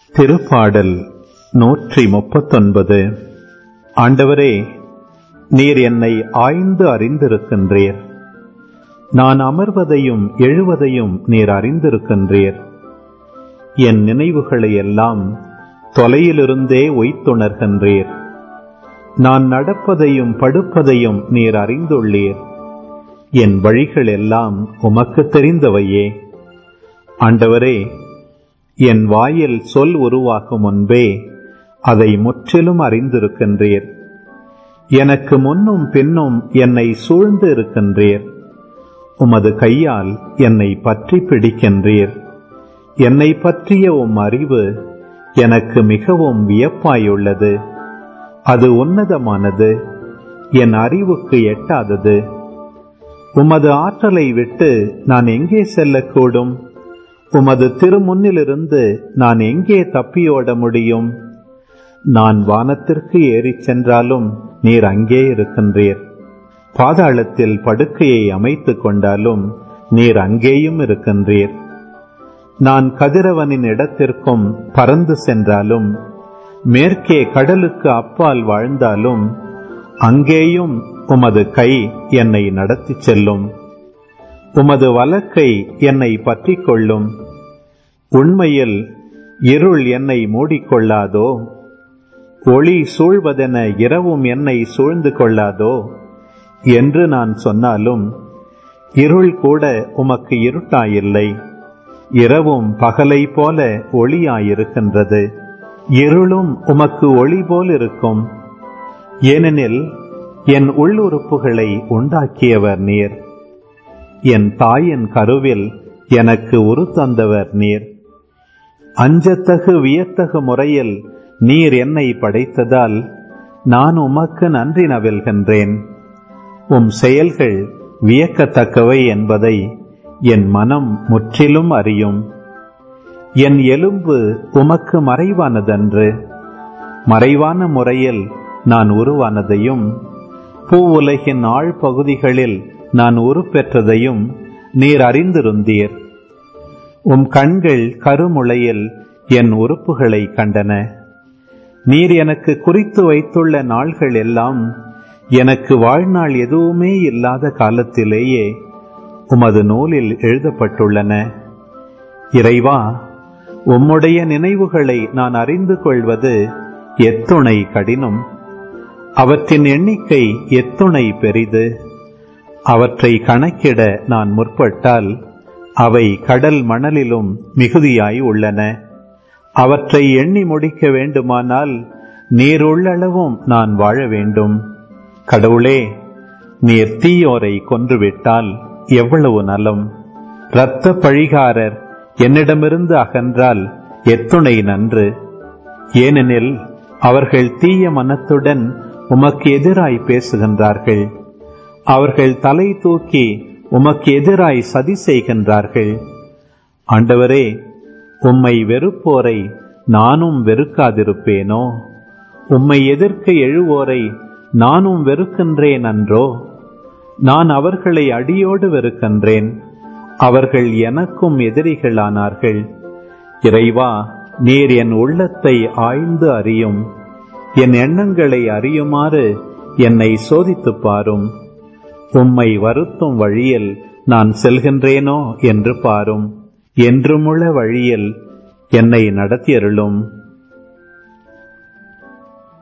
திருப்பாடல் நூற்றி முப்பத்தொன்பது ஆண்டவரே நீர் என்னை ஆய்ந்து அறிந்திருக்கின்றீர் நான் அமர்வதையும் எழுவதையும் நீர் அறிந்திருக்கின்றீர் என் நினைவுகளை எல்லாம் தொலையிலிருந்தே ஒய்த்துணர்கின்றீர் நான் நடப்பதையும் படுப்பதையும் நீர் அறிந்துள்ளீர் என் வழிகள் எல்லாம் உமக்கு தெரிந்தவையே ஆண்டவரே என் வாயில் சொல் உருவாகும் முன்பே அதை முற்றிலும் அறிந்திருக்கின்றீர் எனக்கு முன்னும் பின்னும் என்னை சூழ்ந்து இருக்கின்றீர் உமது கையால் என்னை பற்றி பிடிக்கின்றீர் என்னை பற்றிய உம் அறிவு எனக்கு மிகவும் வியப்பாயுள்ளது அது உன்னதமானது என் அறிவுக்கு எட்டாதது உமது ஆற்றலை விட்டு நான் எங்கே செல்லக்கூடும் உமது திருமுன்னிலிருந்து நான் எங்கே தப்பியோட முடியும் நான் வானத்திற்கு ஏறிச் சென்றாலும் நீர் அங்கே இருக்கின்றீர் பாதாளத்தில் படுக்கையை அமைத்துக் கொண்டாலும் நீர் அங்கேயும் இருக்கின்றீர் நான் கதிரவனின் இடத்திற்கும் பறந்து சென்றாலும் மேற்கே கடலுக்கு அப்பால் வாழ்ந்தாலும் அங்கேயும் உமது கை என்னை நடத்திச் செல்லும் உமது வலக்கை என்னை பற்றிக் கொள்ளும் உண்மையில் இருள் என்னை மூடிக்கொள்ளாதோ ஒளி சூழ்வதென இரவும் என்னை சூழ்ந்து கொள்ளாதோ என்று நான் சொன்னாலும் இருள் கூட உமக்கு இருட்டாயில்லை இரவும் பகலை போல ஒளியாயிருக்கின்றது இருளும் உமக்கு ஒளி போல் இருக்கும் ஏனெனில் என் உள்ளுறுப்புகளை உண்டாக்கியவர் நீர் என் தாயின் கருவில் எனக்கு உரு தந்தவர் நீர் அஞ்சத்தகு வியத்தகு முறையில் நீர் என்னை படைத்ததால் நான் உமக்கு நன்றி நவில்கின்றேன் உம் செயல்கள் வியக்கத்தக்கவை என்பதை என் மனம் முற்றிலும் அறியும் என் எலும்பு உமக்கு மறைவானதன்று மறைவான முறையில் நான் உருவானதையும் பூவுலகின் ஆழ் பகுதிகளில் நான் உருப்பெற்றதையும் நீர் அறிந்திருந்தீர் உம் கண்கள் கருமுளையில் என் உறுப்புகளை கண்டன நீர் எனக்கு குறித்து வைத்துள்ள நாள்கள் எல்லாம் எனக்கு வாழ்நாள் எதுவுமே இல்லாத காலத்திலேயே உமது நூலில் எழுதப்பட்டுள்ளன இறைவா உம்முடைய நினைவுகளை நான் அறிந்து கொள்வது எத்துணை கடினம் அவற்றின் எண்ணிக்கை எத்துணை பெரிது அவற்றை கணக்கிட நான் முற்பட்டால் அவை கடல் மணலிலும் மிகுதியாய் உள்ளன அவற்றை எண்ணி முடிக்க வேண்டுமானால் நீருள்ளளவும் நான் வாழ வேண்டும் கடவுளே நீர் தீயோரை கொன்றுவிட்டால் எவ்வளவு நலம் இரத்த பழிகாரர் என்னிடமிருந்து அகன்றால் எத்துணை நன்று ஏனெனில் அவர்கள் தீய மனத்துடன் உமக்கு எதிராய் பேசுகின்றார்கள் அவர்கள் தலை தூக்கி உமக்கு எதிராய் சதி செய்கின்றார்கள் ஆண்டவரே உம்மை வெறுப்போரை நானும் வெறுக்காதிருப்பேனோ உம்மை எதிர்க்க எழுவோரை நானும் வெறுக்கின்றேன் அன்றோ நான் அவர்களை அடியோடு வெறுக்கின்றேன் அவர்கள் எனக்கும் எதிரிகளானார்கள் இறைவா நீர் என் உள்ளத்தை ஆய்ந்து அறியும் என் எண்ணங்களை அறியுமாறு என்னை சோதித்துப் பாரும் உம்மை வருத்தும் வழியில் நான் செல்கின்றேனோ என்று பாரும் என்றுமுள்ள வழியில் என்னை நடத்தியருளும்